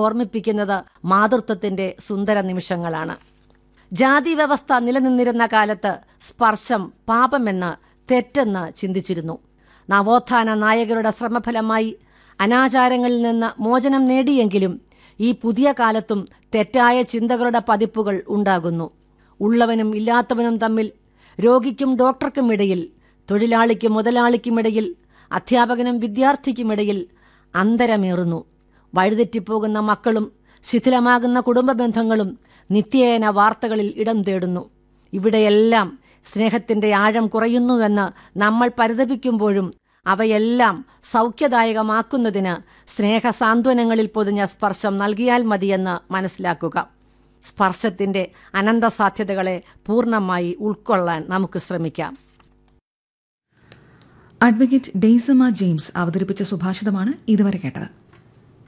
ഓർമ്മിപ്പിക്കുന്നത് മാതൃത്വത്തിന്റെ സുന്ദര നിമിഷങ്ങളാണ് ജാതി വ്യവസ്ഥ നിലനിന്നിരുന്ന കാലത്ത് സ്പർശം പാപമെന്ന് തെറ്റെന്ന് ചിന്തിച്ചിരുന്നു നവോത്ഥാന നായകരുടെ ശ്രമഫലമായി അനാചാരങ്ങളിൽ നിന്ന് മോചനം നേടിയെങ്കിലും ഈ പുതിയ കാലത്തും തെറ്റായ ചിന്തകളുടെ പതിപ്പുകൾ ഉണ്ടാകുന്നു ഉള്ളവനും ഇല്ലാത്തവനും തമ്മിൽ രോഗിക്കും ഡോക്ടർക്കും ഇടയിൽ തൊഴിലാളിക്കും മുതലാളിക്കുമിടയിൽ അധ്യാപകനും വിദ്യാർത്ഥിക്കുമിടയിൽ അന്തരമേറുന്നു വഴിതെറ്റിപ്പോകുന്ന മക്കളും ശിഥിലമാകുന്ന കുടുംബ ബന്ധങ്ങളും നിത്യേന വാർത്തകളിൽ ഇടം തേടുന്നു ഇവിടെയെല്ലാം സ്നേഹത്തിന്റെ ആഴം കുറയുന്നുവെന്ന് നമ്മൾ പരിതപിക്കുമ്പോഴും അവയെല്ലാം സൗഖ്യദായകമാക്കുന്നതിന് സ്നേഹ സാന്ത്വനങ്ങളിൽ പൊതിഞ്ഞ സ്പർശം നൽകിയാൽ മതിയെന്ന് മനസ്സിലാക്കുക സ്പർശത്തിന്റെ അനന്ത സാധ്യതകളെ പൂർണ്ണമായി ഉൾക്കൊള്ളാൻ നമുക്ക് ശ്രമിക്കാം അഡ്വക്കേറ്റ് ഡെയ്സമ ജെയിംസ് അവതരിപ്പിച്ച സുഭാഷിതമാണ് ഇതുവരെ കേട്ടത്